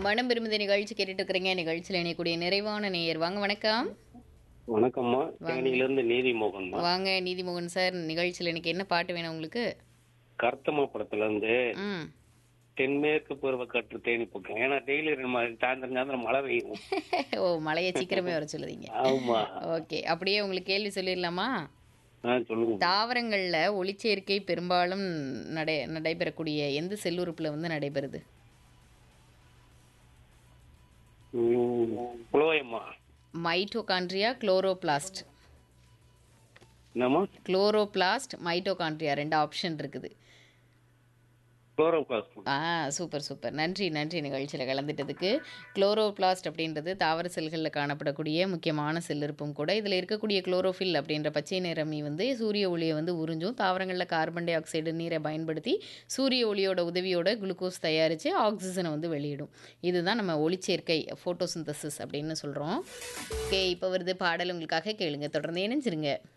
மனம் விரும்புத நிகழ்ச்சி கேட்டுட்டு இருக்கிறீங்க நிகழ்ச்சியில் இணையக்கூடிய நிறைவான நேயர் வாங்க வணக்கம் வணக்கம்மா தேனியிலிருந்து நீதிமோகன்மா வாங்க நீதிமோகன் சார் நிகழ்ச்சியில் இன்னைக்கு என்ன பாட்டு வேணும் உங்களுக்கு கருத்தம்மா படத்துல இருந்து ம் தென்மேற்கு பருவ காற்று தேனி பக்கம் ஏன்னா டெய்லி ரெண்டு மணி சாயந்தரம் சாயந்தரம் மழை பெய்யும் ஓ மழையை சீக்கிரமே வர சொல்லுதீங்க ஆமா ஓகே அப்படியே உங்களுக்கு கேள்வி சொல்லிடலாமா ஆ சொல்லுங்க தாவரங்கள்ல ஒளிச்சேர்க்கை பெரும்பாலும் நடை நடைபெறக்கூடிய எந்த செல்லுறுப்புல வந்து நடைபெறுது ம், புலோயம்மா மைட்டோகாண்ட்ரியா குளோரோபிளாஸ்ட் என்னம்மா குளோரோபிளாஸ்ட் மைட்டோகாண்ட்ரியா ரெண்டு ஆப்ஷன் இருக்குது குளோரோபிளாஸ்ட் ஆ சூப்பர் சூப்பர் நன்றி நன்றி நிகழ்ச்சியில் கலந்துட்டதுக்கு குளோரோபிளாஸ்ட் அப்படின்றது தாவர செல்களில் காணப்படக்கூடிய முக்கியமான செல்லிருப்பும் கூட இதில் இருக்கக்கூடிய குளோரோஃபில் அப்படின்ற பச்சை நிறமி வந்து சூரிய ஒளியை வந்து உறிஞ்சும் தாவரங்களில் கார்பன் டை ஆக்சைடு நீரை பயன்படுத்தி சூரிய ஒளியோட உதவியோட குளுக்கோஸ் தயாரித்து ஆக்சிஜனை வந்து வெளியிடும் இதுதான் நம்ம ஒளிச்சேர்க்கை ஃபோட்டோசிந்தசிஸ் அப்படின்னு சொல்கிறோம் ஓகே இப்போ வருது பாடல் உங்களுக்காக கேளுங்க தொடர்ந்து இணைஞ்சிருங்க